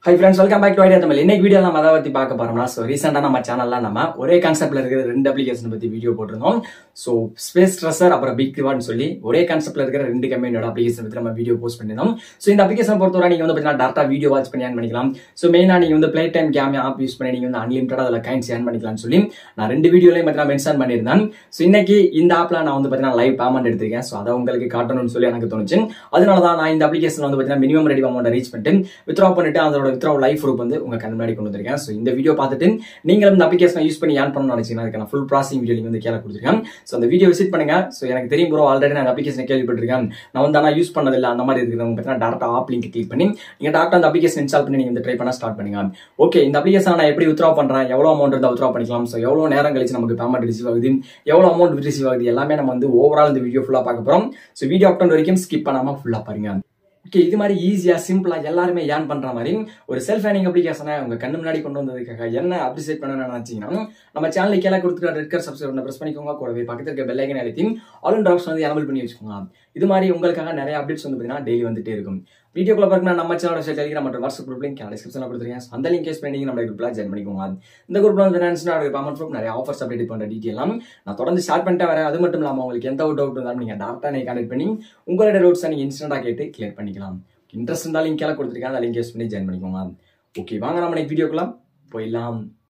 high friends welcome back to idea Tamil இன்னைக்கு video நம்ம அதை பத்தி பார்க்க போறோம்னா ஸோ ரீசெண்டாக நம்ம சேனல்ல நம்ம ஒரே கான்செப்ட்ல இருக்கிற ரெண்டு அப்ளிகேஷன் பத்தி வீடியோ போட்டிருந்தோம் ஸோ ஸ்பேஸ் ட்ரெஸர் அப்புறம் பிக் ரிவார்ட்னு சொல்லி ஒரே கான்செப்ட்ல இருக்கிற ரெண்டு கம்பெனியோட அப்ளிகேஷன் பத்தி நம்ம வீடியோ போஸ்ட் பண்ணியிருந்தோம் ஸோ இந்த அப்ளிகேஷன் பொறுத்தவரை நீங்க வந்து பார்த்தீங்கன்னா டேரக்டா வீடியோ வாட்ச் பண்ணி ஏன் பண்ணிக்கலாம் ஸோ மெயினா நீங்க வந்து play time game app use பண்ணி நீங்க வந்து அன்லிமிட்டட் அதில் கைன்ஸ் ஏன் பண்ணிக்கலாம்னு சொல்லி நான் ரெண்டு வீடியோலையும் பார்த்தீங்கன்னா மென்ஷன் பண்ணியிருந்தேன் ஸோ இன்னைக்கு இந்த ஆப்ல நான் வந்து பார்த்தீங்கன்னா லைவ் பேமெண்ட் எடுத்திருக்கேன் ஸோ அதை உங்களுக்கு காட்டணும்னு சொல்லி எனக்கு தோணுச்சு அதனால தான் நான் இந்த அப்ளிகேஷன் வந்து பார்த்தீங்கன்னா மினிமம் ரெடி அமௌண்ட் ரீச் பண்ணிட்டு வித்ரா பண்ணிட்டு அதோட வித்ரா லைஃப் ப்ரூஃப் வந்து உங்க கண் முன்னாடி கொண்டு வந்திருக்கேன் ஸோ இந்த வீடியோ பார்த்துட்டு நீங்களும் இந்த அப்ளிகேஷன் யூஸ் பண்ணி ஏன் பண்ணணும்னு நினைச்சீங்கன்னா அதுக்கான ஃபுல் ப்ராசிங் வீடியோ நீங்க வந்து கீழே கொடுத்துருக்கேன் ஸோ அந்த வீடியோ விசிட் பண்ணுங்க ஸோ எனக்கு தெரியும் ப்ரோ ஆல்ரெடி நான் அப்ளிகேஷன் கேள்விப்பட்டிருக்கேன் நான் வந்து ஆனால் யூஸ் பண்ணதில்லை அந்த மாதிரி இருக்கிறவங்க பார்த்தீங்கன்னா டேரக்டா ஆப் லிங்க் கிளிக் பண்ணி நீங்க டேரக்டா அந்த அப்ளிகேஷன் இன்ஸ்டால் பண்ணி நீங்க ட்ரை பண்ண ஸ்டார்ட் பண்ணுங்க ஓகே இந்த அப்ளிகேஷன் நான் எப்படி வித்ரா பண்றேன் எவ்வளவு அமௌண்ட் இருந்தால் வித்ரா பண்ணிக்கலாம் ஸோ எவ்வளவு நேரம் கழிச்சு நமக்கு பேமெண்ட் ரிசீவ் ஆகுது எவ்வளவு அமௌண்ட் ரிசீவ் ஆகுது எல்லாமே நம்ம வந்து ஓவரால் இந்த வீடியோ ஃபுல்லா பார்க்க போறோம் ஸோ வீடியோ அப்டோன் வரைக்கும் ஸ்கிப் பண்ணாம ஃபுல்லா பாருங்க ஓகே இது மாதிரி ஈஸியா சிம்பிளா எல்லாருமே ஏன் பண்ற மாதிரி ஒரு செல்ஃப் ஏர்னிங் அப்ளிகேஷனை உங்க கண்ணு முன்னாடி கொண்டு வந்ததுக்காக என்ன அப்ரிசியேட் பண்ணணும்னு நினைச்சீங்கன்னா நம்ம சேனலுக்கு கீழே கொடுத்துருக்க ரெட் கலர் சப்ஸ்கிரைப் பிரஸ் பண்ணிக்கோங்க கூடவே பக்கத்துல இருக்க பெல் ஐக்கன் அழுத்தி ஆல் அண்ட் ட்ராப்ஸ் வந்து எனபிள் பண்ணி வச்சுக்கோங்க இது மாதிரி உங்களுக்காக நிறைய அப்டேட்ஸ் வந்து பார்த்தீங்கன்னா டெய்லி வந்துட்டே இருக்கும் வீடியோக்குள்ள பார்க்கணும் நம்ம சேனலோட டெலிகிராம் மற்றும் வாட்ஸ்அப் குரூப் லிங்க் டிஸ்கிரிப்ஷனில் கொடுத்துருக்கேன் அந்த லிங்க் யூஸ் பண்ணி நம்ம குரூப்ல ஜாயின் பண்ணிக்கோங்க இந்த குரூப்ல வந்து ஃபினான்ஸ்னா பேமெண்ட் ப்ரூஃப் நிறைய ஆஃபர்ஸ் அப்டேட் பண்ற டீட்டெயிலாம் நான் தொடர்ந்து ஸ்டார்ட் பண்ணிட்டு வரேன் அது மட்டும் இல்லாமல் உங்களுக்கு எந்த ஒரு டவுட் இருந்தாலும் நீங்க டேரக்டா நீங்க கான்டெக்ட் பண்ணி உங்களோட டவுட்ஸை நீங்க இன்ஸ்டன்டா கேட்டு கிளியர் பண்ணிக்கலாம் இன்ட்ரெஸ்ட் இருந்தாலும் லிங்க் கீழே கொடுத்துருக்கேன் அந்த லிங்க் யூஸ் பண்ணி ஜாயின் பண்ணிக்கோங்க ஓகே வாங்க நம்ம இன்னைக்கு வீடியோக்குள்ள போயிடலாம்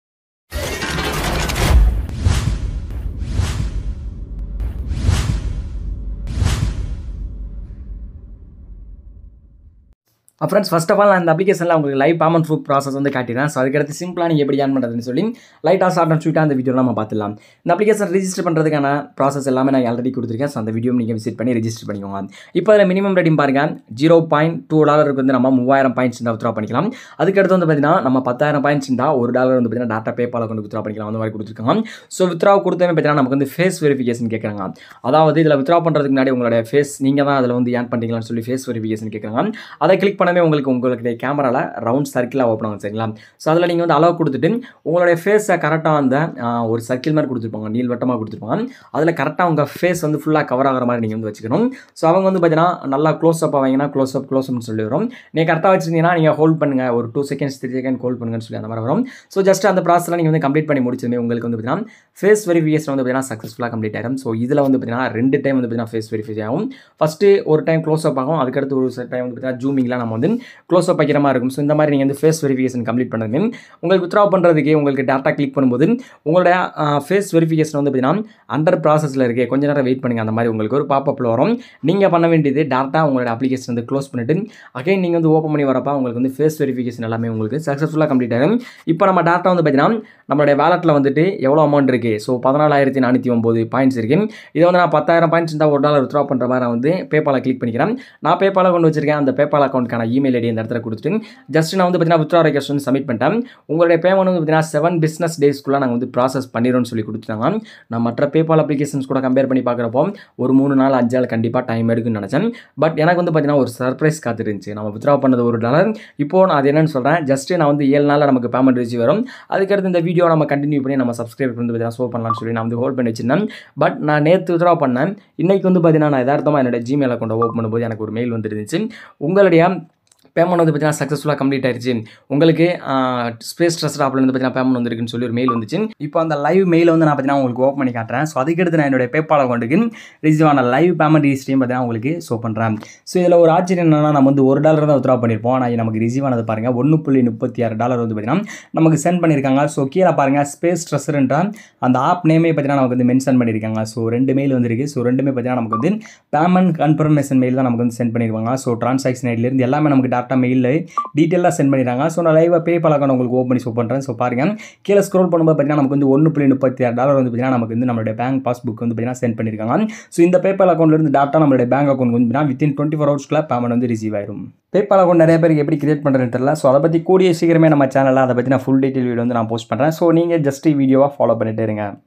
ஃப்ரெண்ட்ஸ் ஃபர்ஸ்ட் ஆஃப் ஆல் நான் இந்த அப்ளிகேஷனில் உங்களுக்கு லைவ் பேமெண்ட் ப்ரூஃப் ப்ராசஸ் வந்து காட்டிடுறேன் ஸோ அதுக்கடுத்து சிம்பிளாக நீங்கள் எப்படி ஏன் பண்ணுறதுன்னு சொல்லி லைட்டாக ஷார்ட் அண்ட் ஸ்வீட்டாக அந்த வீடியோ நம்ம பார்த்துலாம் இந்த அப்ளிகேஷன் ரிஜிஸ்டர் பண்ணுறதுக்கான ப்ராசஸ் எல்லாமே நான் ஆல்ரெடி கொடுத்துருக்கேன் ஸோ அந்த வீடியோ நீங்கள் விசிட் பண்ணி ரெஜிஸ்டர் பண்ணிக்கோங்க இப்போ அதில் மினிமம் ரெடியும் பாருங்கள் ஜீரோ பாயிண்ட் டூ டாலருக்கு வந்து நம்ம மூவாயிரம் பாயிண்ட்ஸ் இருந்தால் வித்ரா பண்ணிக்கலாம் அதுக்கடுத்து வந்து பார்த்தீங்கன்னா நம்ம பத்தாயிரம் பாயிண்ட்ஸ் இருந்தால் ஒரு டாலர் வந்து பார்த்தீங்கன்னா டாட்டா பேப்பால் கொண்டு வித்ரா பண்ணிக்கலாம் அந்த மாதிரி கொடுத்துருக்காங்க ஸோ வித்ரா கொடுத்தமே பார்த்தீங்கன்னா நமக்கு வந்து ஃபேஸ் வெரிஃபிகேஷன் கேட்குறாங்க அதாவது இதில் வித்ரா பண்ணுறதுக்கு முன்னாடி உங்களோட ஃபேஸ் நீங்கள் தான் அதில் வந்து ஏன் பண்ணிக்கலாம்னு சொல்லி ஃபேஸ் வெரிஃபிகேஷன் கேட்குறாங்க அதை கிளிக் பண்ணவே உங்களுக்கு உங்களுக்கு உங்களுடைய கேமராவில் ரவுண்ட் சர்க்கிளாக ஓப்பன் ஆகும் சரிங்களா ஸோ அதில் நீங்கள் வந்து அளவு கொடுத்துட்டு உங்களுடைய ஃபேஸை கரெக்டாக அந்த ஒரு சர்க்கிள் மாதிரி கொடுத்துருப்பாங்க நீள்வட்டமாக கொடுத்துருப்பாங்க அதில் கரெக்டாக உங்கள் ஃபேஸ் வந்து ஃபுல்லாக கவர் ஆகிற மாதிரி நீங்கள் வந்து வச்சுக்கணும் ஸோ அவங்க வந்து பார்த்தீங்கன்னா நல்லா க்ளோஸ் அப் ஆவீங்கன்னா க்ளோஸ் அப் க்ளோஸ் அப்னு சொல்லி வரும் நீங்கள் கரெக்டாக வச்சிருந்தீங்கன்னா நீங்கள் ஹோல்ட் பண்ணுங்கள் ஒரு two seconds three second hold பண்ணுங்கன்னு சொல்லி அந்த மாதிரி வரும் ஸோ ஜஸ்ட் அந்த ப்ராசஸில் நீங்கள் வந்து கம்ப்ளீட் பண்ணி முடிச்சதுமே உங்களுக்கு வந்து பார்த்தீங்கன்னா ஃபேஸ் வெரிஃபிகேஷன் வந்து பார்த்தீங்கன்னா சக்ஸஸ்ஃபுல்லாக கம்ப்ளீட் ஆகிடும் ஸோ இதில் வந்து பார்த்தீங்கன்னா ரெண்டு டைம் வந்து பார்த்தீங்கன்னா ஃபேஸ் வெரிஃபை ஆகும் ஃபஸ்ட்டு ஒரு டைம் க்ளோஸ் அப் ஆகும் அதுக்கடுத்து ஒரு டைம் வந்து பார்த்தீங்கன்னா ஜூமிங்லாம் நம்ம வந்து க்ளோஸ் அப் வைக்கிற மாதிரி இருக்கும் ஸோ இந்த மாதிரி நீங்கள் வந்து ஃபேஸ் வெரிஃபிகேஷன் கம்ப்ளீட் பண்ணதுமே உங்களுக்கு வித்ரா பண்ணுறதுக்கு உங்களுக்கு டேட்டா கிளிக் பண்ணும்போது உங்களோட ஃபேஸ் வெரிஃபிகேஷன் வந்து பார்த்தீங்கன்னா அண்டர் ப்ராசஸில் இருக்குது கொஞ்ச நேரம் வெயிட் பண்ணுங்கள் அந்த மாதிரி உங்களுக்கு ஒரு பாப்பப்பில் வரும் நீங்கள் பண்ண வேண்டியது டேட்டா உங்களோட அப்ளிகேஷன் வந்து க்ளோஸ் பண்ணிவிட்டு அகைன் நீங்கள் வந்து ஓப்பன் பண்ணி வரப்போ உங்களுக்கு வந்து ஃபேஸ் வெரிஃபிகேஷன் எல்லாமே உங்களுக்கு சக்ஸஸ்ஃபுல்லாக கம்ப்ளீட் ஆகும் இப்போ நம்ம டேட்டா வந்து பார்த்தீங்கன்னா நம்மளுடைய வேலெட்டில் வந்துட்டு எவ்வளோ அமௌண்ட் இருக்குது ஸோ பதினாலாயிரத்தி நானூற்றி ஒம்பது பாயிண்ட்ஸ் இருக்குது இதை வந்து நான் பத்தாயிரம் பாயிண்ட்ஸ் இருந்தால் ஒரு டாலர் வித்ரா பண்ணுற மாதிரி நான் வந்து பேப்பாலை கிளிக் பண்ணிக்கிறேன் நான் பேப்பாலை கொண்டு வச்சிருக்கேன் அந்த பேப்பால் அக்கௌண்ட்டுக்கான இமெயில் ஐடி இந்த இடத்துல கொடுத்துட்டு ஜஸ்ட் நான் வந்து பார்த்தீங்கன்னா வித்ரா ரெக்வஸ்ட் வந்து சப்மிட் பண்ணிட்டேன் உங்களுடைய பேமெண்ட் வந்து பார்த்தீங்கன்னா செவன் பிஸ்னஸ் டேஸ்க்குள்ளே நாங்கள் வந்து ப்ராசஸ் பண்ணிடும்னு சொல்லி கொடுத்துட்டாங்க நான் மற்ற பேபால் அப்ளிகேஷன்ஸ் கூட கம்பேர் பண்ணி பார்க்குறப்போ ஒரு மூணு நாள் அஞ்சு நாள் கண்டிப்பாக டைம் எடுக்குன்னு நினச்சேன் பட் எனக்கு வந்து பார்த்தீங்கன்னா ஒரு சர்ப்ரைஸ் காத்துருந்துச்சு நம்ம வித்ரா பண்ணது ஒரு டாலர் இப்போ நான் அது என்னன்னு சொல்கிறேன் ஜஸ்ட் நான் வந்து ஏழு நாளில் நமக்கு பேமெண்ட் ரிசீவ் வரும் அதுக்கடுத்து இந்த வீடியோ நம்ம கண்டினியூ பண்ணி நம்ம சப்ஸ்கிரைப் வந்து பார்த்தீங்கன்னா ஷோ பண்ணலாம்னு சொல்லி நான் வந்து ஹோல்ட் பண்ணி வச்சிருந்தேன் பட் நான் நேற்று வித்ரா பண்ணேன் இன்றைக்கி வந்து பார்த்தீங்கன்னா நான் யதார்த்தமாக என்னோட ஜிமெயில் அக்கௌண்ட்டை ஓப்பன் பண்ணும்போது எனக்கு ஒரு மெயில் வந்துருந்துச்சு உங்களுடைய பேமெண்ட் வந்து பார்த்தீங்கன்னா சக்ஸஸ்ஃபுல்லாக கம்ப்ளீட் ஆயிடுச்சு உங்களுக்கு ஸ்பேஸ் ட்ரஸ்ட் ஆப்ல வந்து பார்த்தீங்கன்னா பேமெண்ட் வந்துருக்குன்னு சொல்லி ஒரு மெயில் வந்துச்சு இப்போ அந்த லைவ் மெயில் வந்து நான் பார்த்தீங்கன்னா உங்களுக்கு ஓப்பன் பண்ணி காட்டுறேன் ஸோ அதுக்கடுத்து நான் என்னுடைய பேப்பால் அக்கௌண்ட்டுக்கு ரிசீவ் ஆன லைவ் பேமெண்ட் ஹிஸ்ட்ரியும் பார்த்தீங்கன்னா உங்களுக்கு ஷோ பண்ணுறேன் ஸோ இதில் ஒரு ஆச்சரியம் என்னன்னா நம்ம வந்து ஒரு டாலர் தான் வித்ரா பண்ணியிருப்போம் ஆனால் நமக்கு ரிசீவ் ஆனது பாருங்கள் ஒன்று புள்ளி முப்பத்தி ஆறு டாலர் வந்து பார்த்தீங்கன்னா நமக்கு சென்ட் பண்ணியிருக்காங்க ஸோ கீழே பாருங்கள் ஸ்பேஸ் ட்ரஸ்ட்ன்ற அந்த ஆப் நேமே பார்த்தீங்கன்னா நமக்கு வந்து மென்ஷன் பண்ணியிருக்காங்க ஸோ ரெண்டு மெயில் வந்துருக்கு ஸோ ரெண்டுமே பார்த்தீங்கன்னா நமக்கு வந்து பேமெண்ட் கன்ஃபர்மேஷன் மெயில் தான் நமக்கு வந்து சென்ட் பண்ணியிருக்காங்க ஸோ ட்ரான்சாக்ஷன் ஐடியிலேருந்து எல்லாமே நமக்கு டேரக்டாக மெயிலில் டீட்டெயிலாக சென்ட் பண்ணிடுறாங்க ஸோ நான் லைவாக பே அக்கௌண்ட் உங்களுக்கு ஓப்பன் பண்ணி ஷோ பண்ணுறேன் ஸோ பாருங்கள் கீழே ஸ்க்ரோல் பண்ணும்போது பார்த்தீங்கன்னா நமக்கு வந்து ஒன்று புள்ளி முப்பத்தி ஆறு டாலர் வந்து பார்த்தீங்கன்னா நமக்கு வந்து நம்மளுடைய பேங்க் பாஸ்புக் வந்து பார்த்தீங்கன்னா சென்ட் பண்ணியிருக்காங்க ஸோ இந்த பேபால் அக்கௌண்ட்லேருந்து டேட்டா நம்மளுடைய பேங்க் அக்கௌண்ட் வந்து பார்த்தீங்கன்னா வித்தின் டுவெண்ட்டி ஃபோர் ஹவர்ஸ்க்குள்ள பேமெண்ட் வந்து ரிசீவ் ஆயிரும் பேபால் அக்கௌண்ட் நிறைய பேருக்கு எப்படி கிரியேட் பண்ணுறதுன்னு தெரியல ஸோ அதை பற்றி கூடிய சீக்கிரமே நம்ம சேனலில் அதை பற்றி நான் ஃபுல் டீட்டெயில் வீடியோ வந்து நான் போஸ்ட் பண்ணுறேன் ஸோ நீங்கள் ஜஸ்ட் வீடியோவாக ஃபாலோ பண்ணிட்டே இருங்க